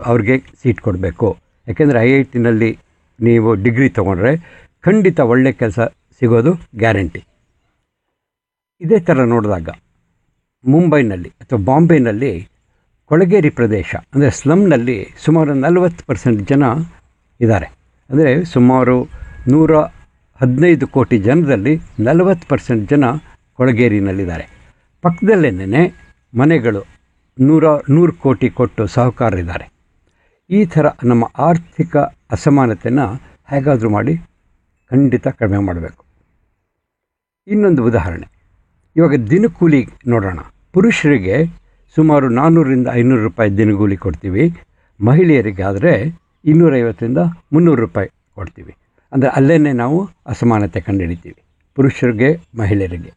ಅವ್ರಿಗೆ ಸೀಟ್ ಕೊಡಬೇಕು ಯಾಕೆಂದರೆ ಐ ಐ ಟಿನಲ್ಲಿ ನೀವು ಡಿಗ್ರಿ ತೊಗೊಂಡ್ರೆ ಖಂಡಿತ ಒಳ್ಳೆ ಕೆಲಸ ಸಿಗೋದು ಗ್ಯಾರಂಟಿ ಇದೇ ಥರ ನೋಡಿದಾಗ ಮುಂಬೈನಲ್ಲಿ ಅಥವಾ ಬಾಂಬೆನಲ್ಲಿ ಕೊಳಗೇರಿ ಪ್ರದೇಶ ಅಂದರೆ ಸ್ಲಮ್ನಲ್ಲಿ ಸುಮಾರು ನಲವತ್ತು ಪರ್ಸೆಂಟ್ ಜನ ಇದ್ದಾರೆ ಅಂದರೆ ಸುಮಾರು ನೂರ ಹದಿನೈದು ಕೋಟಿ ಜನರಲ್ಲಿ ನಲವತ್ತು ಪರ್ಸೆಂಟ್ ಜನ ಕೊಳಗೇರಿನಲ್ಲಿದ್ದಾರೆ ಪಕ್ಕದಲ್ಲೇನೆ ಮನೆಗಳು ನೂರ ನೂರು ಕೋಟಿ ಕೊಟ್ಟು ಸಾಹುಕಾರರಿದ್ದಾರೆ ಈ ಥರ ನಮ್ಮ ಆರ್ಥಿಕ ಅಸಮಾನತೆನ ಹೇಗಾದರೂ ಮಾಡಿ ಖಂಡಿತ ಕಡಿಮೆ ಮಾಡಬೇಕು ಇನ್ನೊಂದು ಉದಾಹರಣೆ ಇವಾಗ ದಿನಕೂಲಿ ನೋಡೋಣ ಪುರುಷರಿಗೆ ಸುಮಾರು ನಾನ್ನೂರರಿಂದ ಐನೂರು ರೂಪಾಯಿ ದಿನಗೂಲಿ ಕೊಡ್ತೀವಿ ಮಹಿಳೆಯರಿಗೆ ಆದರೆ ಇನ್ನೂರೈವತ್ತರಿಂದ ಮುನ್ನೂರು ರೂಪಾಯಿ ಕೊಡ್ತೀವಿ ಅಂದರೆ ಅಲ್ಲೇ ನಾವು ಅಸಮಾನತೆ ಕಂಡುಹಿಡಿತೀವಿ ಪುರುಷರಿಗೆ ಮಹಿಳೆಯರಿಗೆ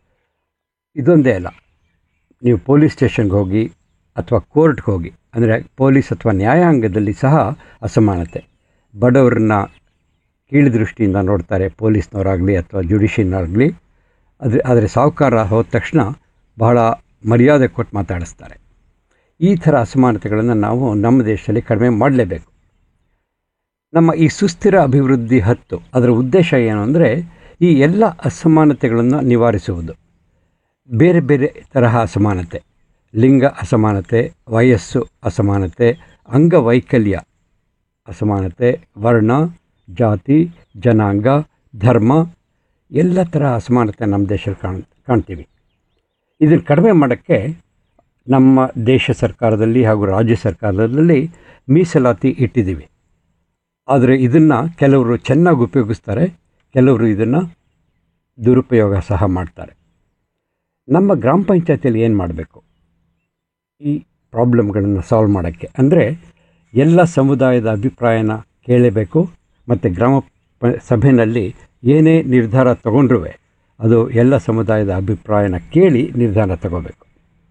ಇದೊಂದೇ ಅಲ್ಲ ನೀವು ಪೊಲೀಸ್ ಸ್ಟೇಷನ್ಗೆ ಹೋಗಿ ಅಥವಾ ಕೋರ್ಟ್ಗೆ ಹೋಗಿ ಅಂದರೆ ಪೊಲೀಸ್ ಅಥವಾ ನ್ಯಾಯಾಂಗದಲ್ಲಿ ಸಹ ಅಸಮಾನತೆ ಬಡವರನ್ನ ಕೀಳುದೃಷ್ಟಿಯಿಂದ ನೋಡ್ತಾರೆ ಪೊಲೀಸ್ನವರಾಗಲಿ ಅಥವಾ ಜುಡಿಷಿಯನ್ನಾಗಲಿ ಆದರೆ ಆದರೆ ಸಾಹುಕಾರ ಹೋದ ತಕ್ಷಣ ಬಹಳ ಮರ್ಯಾದೆ ಕೊಟ್ಟು ಮಾತಾಡಿಸ್ತಾರೆ ಈ ಥರ ಅಸಮಾನತೆಗಳನ್ನು ನಾವು ನಮ್ಮ ದೇಶದಲ್ಲಿ ಕಡಿಮೆ ಮಾಡಲೇಬೇಕು ನಮ್ಮ ಈ ಸುಸ್ಥಿರ ಅಭಿವೃದ್ಧಿ ಹತ್ತು ಅದರ ಉದ್ದೇಶ ಏನು ಅಂದರೆ ಈ ಎಲ್ಲ ಅಸಮಾನತೆಗಳನ್ನು ನಿವಾರಿಸುವುದು ಬೇರೆ ಬೇರೆ ತರಹ ಅಸಮಾನತೆ ಲಿಂಗ ಅಸಮಾನತೆ ವಯಸ್ಸು ಅಸಮಾನತೆ ಅಂಗವೈಕಲ್ಯ ಅಸಮಾನತೆ ವರ್ಣ ಜಾತಿ ಜನಾಂಗ ಧರ್ಮ ಎಲ್ಲ ಥರ ಅಸಮಾನತೆ ನಮ್ಮ ದೇಶದಲ್ಲಿ ಕಾಣ್ ಕಾಣ್ತೀವಿ ಇದನ್ನು ಕಡಿಮೆ ಮಾಡೋಕ್ಕೆ ನಮ್ಮ ದೇಶ ಸರ್ಕಾರದಲ್ಲಿ ಹಾಗೂ ರಾಜ್ಯ ಸರ್ಕಾರದಲ್ಲಿ ಮೀಸಲಾತಿ ಇಟ್ಟಿದ್ದೀವಿ ಆದರೆ ಇದನ್ನು ಕೆಲವರು ಚೆನ್ನಾಗಿ ಉಪಯೋಗಿಸ್ತಾರೆ ಕೆಲವರು ಇದನ್ನು ದುರುಪಯೋಗ ಸಹ ಮಾಡ್ತಾರೆ ನಮ್ಮ ಗ್ರಾಮ ಪಂಚಾಯತಿಯಲ್ಲಿ ಏನು ಮಾಡಬೇಕು ಈ ಪ್ರಾಬ್ಲಮ್ಗಳನ್ನು ಸಾಲ್ವ್ ಮಾಡೋಕ್ಕೆ ಅಂದರೆ ಎಲ್ಲ ಸಮುದಾಯದ ಅಭಿಪ್ರಾಯನ ಕೇಳಬೇಕು ಮತ್ತು ಗ್ರಾಮ ಪ ಸಭೆಯಲ್ಲಿ ಏನೇ ನಿರ್ಧಾರ ತಗೊಂಡ್ರೂ ಅದು ಎಲ್ಲ ಸಮುದಾಯದ ಅಭಿಪ್ರಾಯನ ಕೇಳಿ ನಿರ್ಧಾರ ತಗೋಬೇಕು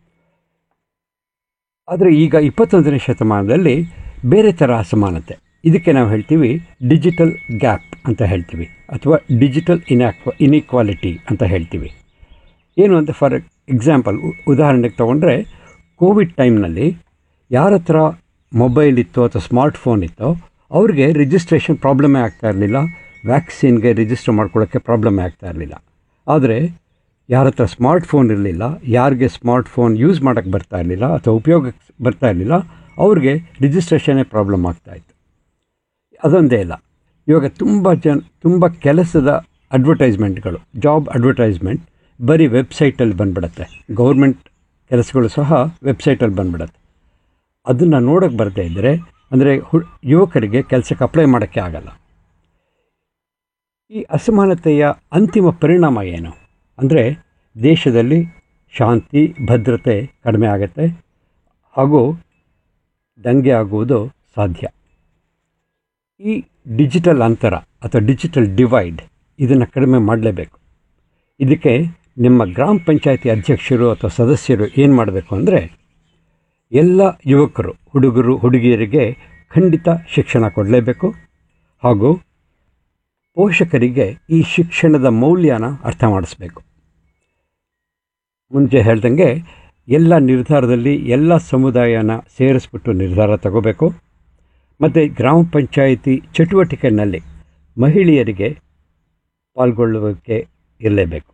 ಆದರೆ ಈಗ ಇಪ್ಪತ್ತೊಂದನೇ ಶತಮಾನದಲ್ಲಿ ಬೇರೆ ಥರ ಅಸಮಾನತೆ ಇದಕ್ಕೆ ನಾವು ಹೇಳ್ತೀವಿ ಡಿಜಿಟಲ್ ಗ್ಯಾಪ್ ಅಂತ ಹೇಳ್ತೀವಿ ಅಥವಾ ಡಿಜಿಟಲ್ ಇನ್ಯಾಕ್ವ ಇನ್ಇಕ್ವಾಲಿಟಿ ಅಂತ ಹೇಳ್ತೀವಿ ಏನು ಅಂತ ಫಾರ್ ಎಕ್ಸಾಂಪಲ್ ಉದಾಹರಣೆಗೆ ತೊಗೊಂಡ್ರೆ ಕೋವಿಡ್ ಟೈಮ್ನಲ್ಲಿ ಯಾರ ಹತ್ರ ಮೊಬೈಲ್ ಇತ್ತೋ ಅಥವಾ ಸ್ಮಾರ್ಟ್ ಫೋನ್ ಇತ್ತೋ ಅವ್ರಿಗೆ ರಿಜಿಸ್ಟ್ರೇಷನ್ ಪ್ರಾಬ್ಲಮೇ ಆಗ್ತಾ ಇರಲಿಲ್ಲ ವ್ಯಾಕ್ಸಿನ್ಗೆ ರಿಜಿಸ್ಟರ್ ಮಾಡ್ಕೊಳ್ಳೋಕ್ಕೆ ಪ್ರಾಬ್ಲಮೇ ಆಗ್ತಾ ಇರಲಿಲ್ಲ ಆದರೆ ಯಾರ ಹತ್ರ ಸ್ಮಾರ್ಟ್ ಫೋನ್ ಇರಲಿಲ್ಲ ಯಾರಿಗೆ ಸ್ಮಾರ್ಟ್ ಫೋನ್ ಯೂಸ್ ಮಾಡೋಕ್ಕೆ ಬರ್ತಾ ಇರಲಿಲ್ಲ ಅಥವಾ ಉಪಯೋಗಕ್ಕೆ ಬರ್ತಾ ಇರಲಿಲ್ಲ ಅವ್ರಿಗೆ ರಿಜಿಸ್ಟ್ರೇಷನ್ನೇ ಪ್ರಾಬ್ಲಮ್ ಆಗ್ತಾಯಿತ್ತು ಅದೊಂದೇ ಇಲ್ಲ ಇವಾಗ ತುಂಬ ಜನ ತುಂಬ ಕೆಲಸದ ಅಡ್ವರ್ಟೈಸ್ಮೆಂಟ್ಗಳು ಜಾಬ್ ಅಡ್ವರ್ಟೈಸ್ಮೆಂಟ್ ಬರೀ ವೆಬ್ಸೈಟಲ್ಲಿ ಬಂದ್ಬಿಡತ್ತೆ ಗೌರ್ಮೆಂಟ್ ಕೆಲಸಗಳು ಸಹ ವೆಬ್ಸೈಟಲ್ಲಿ ಬಂದ್ಬಿಡತ್ತೆ ಅದನ್ನು ನೋಡೋಕ್ಕೆ ಬರ್ತಾ ಇದ್ದರೆ ಅಂದರೆ ಹು ಯುವಕರಿಗೆ ಕೆಲಸಕ್ಕೆ ಅಪ್ಲೈ ಮಾಡೋಕ್ಕೆ ಆಗಲ್ಲ ಈ ಅಸಮಾನತೆಯ ಅಂತಿಮ ಪರಿಣಾಮ ಏನು ಅಂದರೆ ದೇಶದಲ್ಲಿ ಶಾಂತಿ ಭದ್ರತೆ ಕಡಿಮೆ ಆಗುತ್ತೆ ಹಾಗೂ ದಂಗೆ ಆಗುವುದು ಸಾಧ್ಯ ಈ ಡಿಜಿಟಲ್ ಅಂತರ ಅಥವಾ ಡಿಜಿಟಲ್ ಡಿವೈಡ್ ಇದನ್ನು ಕಡಿಮೆ ಮಾಡಲೇಬೇಕು ಇದಕ್ಕೆ ನಿಮ್ಮ ಗ್ರಾಮ ಪಂಚಾಯತಿ ಅಧ್ಯಕ್ಷರು ಅಥವಾ ಸದಸ್ಯರು ಏನು ಮಾಡಬೇಕು ಅಂದರೆ ಎಲ್ಲ ಯುವಕರು ಹುಡುಗರು ಹುಡುಗಿಯರಿಗೆ ಖಂಡಿತ ಶಿಕ್ಷಣ ಕೊಡಲೇಬೇಕು ಹಾಗೂ ಪೋಷಕರಿಗೆ ಈ ಶಿಕ್ಷಣದ ಮೌಲ್ಯನ ಅರ್ಥ ಮಾಡಿಸ್ಬೇಕು ಮುಂಚೆ ಹೇಳ್ದಂಗೆ ಎಲ್ಲ ನಿರ್ಧಾರದಲ್ಲಿ ಎಲ್ಲ ಸಮುದಾಯನ ಸೇರಿಸ್ಬಿಟ್ಟು ನಿರ್ಧಾರ ತಗೋಬೇಕು ಮತ್ತು ಗ್ರಾಮ ಪಂಚಾಯಿತಿ ಚಟುವಟಿಕೆಯಲ್ಲಿ ಮಹಿಳೆಯರಿಗೆ ಪಾಲ್ಗೊಳ್ಳುವಿಕೆ ಇರಲೇಬೇಕು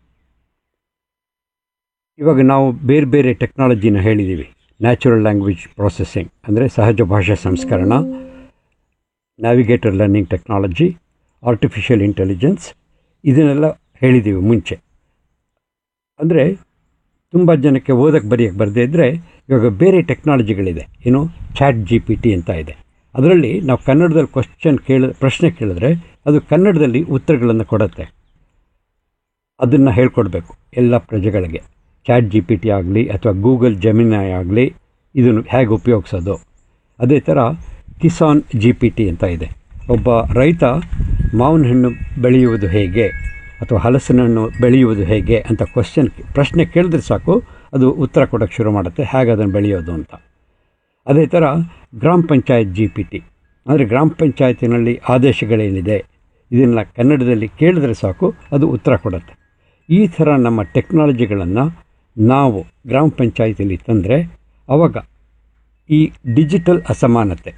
ಇವಾಗ ನಾವು ಬೇರೆ ಬೇರೆ ಟೆಕ್ನಾಲಜಿನ ಹೇಳಿದ್ದೀವಿ ನ್ಯಾಚುರಲ್ ಲ್ಯಾಂಗ್ವೇಜ್ ಪ್ರೊಸೆಸಿಂಗ್ ಅಂದರೆ ಸಹಜ ಭಾಷಾ ಸಂಸ್ಕರಣ navigator learning technology artificial intelligence ಇದನ್ನೆಲ್ಲ ಹೇಳಿದ್ದೀವಿ ಮುಂಚೆ ಅಂದರೆ ತುಂಬ ಜನಕ್ಕೆ ಓದಕ್ಕೆ ಬರೆಯೋಕ್ಕೆ ಬರದೇ ಇದ್ದರೆ ಇವಾಗ ಬೇರೆ ಟೆಕ್ನಾಲಜಿಗಳಿದೆ ಏನು ಚಾಟ್ ಜಿ ಪಿ ಟಿ ಅಂತ ಇದೆ ಅದರಲ್ಲಿ ನಾವು ಕನ್ನಡದಲ್ಲಿ ಕ್ವಶನ್ ಕೇಳ ಪ್ರಶ್ನೆ ಕೇಳಿದ್ರೆ ಅದು ಕನ್ನಡದಲ್ಲಿ ಉತ್ತರಗಳನ್ನು ಕೊಡುತ್ತೆ ಅದನ್ನು ಹೇಳ್ಕೊಡ್ಬೇಕು ಎಲ್ಲ ಪ್ರಜೆಗಳಿಗೆ ಚಾಟ್ ಜಿ ಪಿ ಟಿ ಆಗಲಿ ಅಥವಾ ಗೂಗಲ್ ಜಮಿನಾಯ್ ಆಗಲಿ ಇದನ್ನು ಹೇಗೆ ಉಪಯೋಗಿಸೋದು ಅದೇ ಥರ ಕಿಸಾನ್ ಜಿ ಪಿ ಟಿ ಅಂತ ಇದೆ ಒಬ್ಬ ರೈತ ಮಾವಿನ ಹಣ್ಣು ಬೆಳೆಯುವುದು ಹೇಗೆ ಅಥವಾ ಹಲಸಿನ ಹಣ್ಣು ಬೆಳೆಯುವುದು ಹೇಗೆ ಅಂತ ಕ್ವಶನ್ ಪ್ರಶ್ನೆ ಕೇಳಿದ್ರೆ ಸಾಕು ಅದು ಉತ್ತರ ಕೊಡೋಕ್ಕೆ ಶುರು ಮಾಡುತ್ತೆ ಹೇಗೆ ಅದನ್ನು ಬೆಳೆಯೋದು ಅಂತ ಅದೇ ಥರ ಗ್ರಾಮ ಪಂಚಾಯತ್ ಜಿ ಪಿ ಟಿ ಅಂದರೆ ಗ್ರಾಮ ಪಂಚಾಯತಿನಲ್ಲಿ ಆದೇಶಗಳೇನಿದೆ ಇದನ್ನು ಕನ್ನಡದಲ್ಲಿ ಕೇಳಿದ್ರೆ ಸಾಕು ಅದು ಉತ್ತರ ಕೊಡುತ್ತೆ ಈ ಥರ ನಮ್ಮ ಟೆಕ್ನಾಲಜಿಗಳನ್ನು ನಾವು ಗ್ರಾಮ ಪಂಚಾಯತಿಯಲ್ಲಿ ತಂದರೆ ಆವಾಗ ಈ ಡಿಜಿಟಲ್ ಅಸಮಾನತೆ